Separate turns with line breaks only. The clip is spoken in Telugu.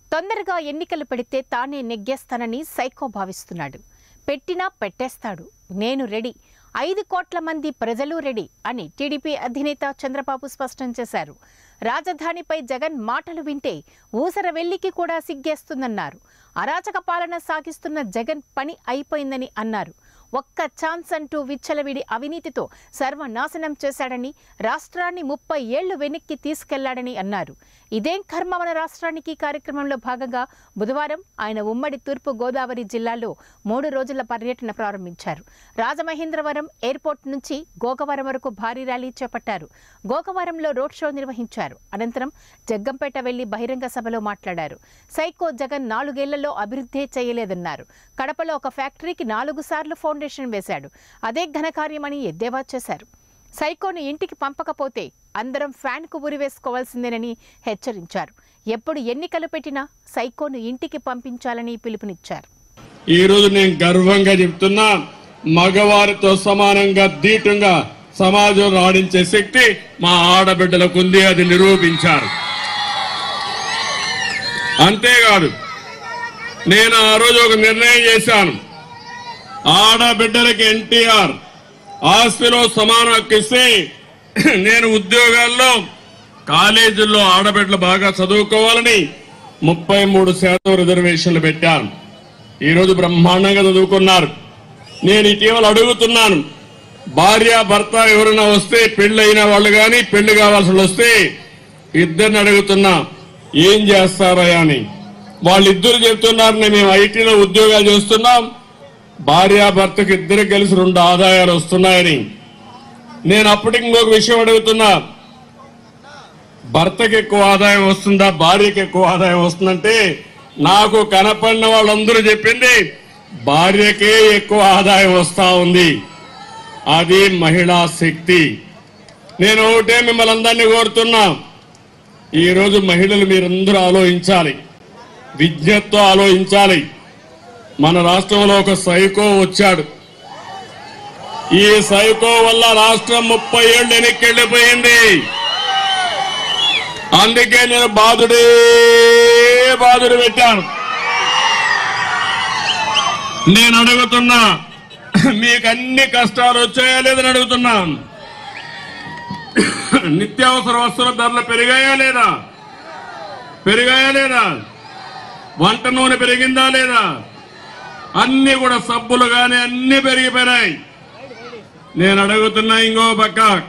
తొందరగా ఎన్నికలు పెడితే తానే నెగ్గేస్తానని సైకో భావిస్తున్నాడు పెట్టినా పెట్టేస్తాడు నేను రెడీ ఐదు కోట్ల మంది ప్రజలు రెడీ అని టీడీపీ అధినేత చంద్రబాబు స్పష్టం చేశారు రాజధానిపై జగన్ మాటలు వింటే ఊసర వెల్లికి కూడా సిగ్గేస్తుందన్నారు అరాచక పాలన సాగిస్తున్న జగన్ పని అయిపోయిందని అన్నారు ఒక్క ఛాన్స్ అంటూ విచ్చలవిడి అవినీతితో సర్వనాశనం చేశాడని రాష్ట్రాన్ని ముప్పై ఏళ్లు వెనక్కి తీసుకెళ్లాడని అన్నారు ఇదేం కర్మ మన రాష్ట్రానికి కార్యక్రమంలో భాగంగా బుధవారం ఆయన ఉమ్మడి తూర్పు గోదావరి జిల్లాలో మూడు రోజుల పర్యటన ప్రారంభించారు రాజమహేంద్రవరం ఎయిర్పోర్ట్ నుంచి గోకవరం వరకు భారీ ర్యాలీ చేపట్టారు గోకవరంలో రోడ్ షో నిర్వహించారు అనంతరం జగ్గంపేట వెళ్లి బహిరంగ సభలో మాట్లాడారు సైకో జగన్ నాలుగేళ్లలో అభివృద్ధే చేయలేదన్నారు కడపలో ఒక ఫ్యాక్టరీకి నాలుగు సార్లు ఫౌండేషన్ వేశాడు అదే ఘనకార్యమని ఎద్దేవా చేశారు సైకోను ఇంటికి పంపకపోతే అందరం ఫ్యాన్కు ఉరివేసుకోవాల్సిందేనని హెచ్చరించారు ఎప్పుడు ఎన్నికలు పెట్టినా సైకోను ఇంటికి పంపించాలని పిలుపునిచ్చారు
ఈ రోజు నేను గర్వంగా చెప్తున్నా మగవారితో సమానంగా దీటుగా సమాజంలో ఆడించే శక్తి మా ఆడబిడ్డలకు ఉంది అది నిరూపించారు అంతేకాదు నేను ఆ రోజు ఒక నిర్ణయం చేశాను ఆడబిడ్డలకి ఎన్టీఆర్ ఆస్తిలో సమాన హక్కు ఇస్తే నేను ఉద్యోగాల్లో కాలేజీల్లో ఆడబిడ్డలు బాగా చదువుకోవాలని ముప్పై మూడు శాతం రిజర్వేషన్లు పెట్టాను ఈ రోజు బ్రహ్మాండంగా చదువుకున్నారు నేను ఇటీవల అడుగుతున్నాను భార్య భర్త ఎవరైనా వస్తే పెళ్లి అయిన వాళ్ళు కానీ పెళ్లి కావాల్సిన వాళ్ళు వస్తే ఇద్దరిని అడుగుతున్నా ఏం చేస్తారా అని వాళ్ళిద్దరు చెప్తున్నారు మేము ఐటీలో ఉద్యోగాలు చేస్తున్నాం భార్య భర్తకు ఇద్దరు కలిసి రెండు ఆదాయాలు వస్తున్నాయని నేను అప్పటికి ఇంకొక విషయం అడుగుతున్నా భర్తకి ఎక్కువ ఆదాయం వస్తుందా భార్యకి ఎక్కువ ఆదాయం వస్తుందంటే నాకు కనపడిన వాళ్ళందరూ చెప్పింది భార్యకే ఎక్కువ ఆదాయం వస్తా ఉంది అది మహిళా శక్తి నేను ఒకటే మిమ్మల్ని అందరినీ కోరుతున్నా ఈరోజు మహిళలు మీరందరూ ఆలోచించాలి విజ్ఞతతో ఆలోచించాలి మన రాష్ట్రంలో ఒక సైకో వచ్చాడు ఈ సైకో వల్ల రాష్ట్రం ముప్పై ఏళ్ళు వెనక్కెళ్ళిపోయింది అందుకే నేను బాధుడే బాధుడు పెట్టాను నేను అడుగుతున్నా మీకు అన్ని కష్టాలు వచ్చాయా లేదని అడుగుతున్నా నిత్యావసర వస్తువుల ధరలు పెరిగాయా లేదా పెరిగాయా లేదా వంట నూనె పెరిగిందా లేదా అన్ని కూడా సబ్బులు గాని అన్ని పెరిగిపోయినాయి నేను అడుగుతున్నా ఇంకో పక్క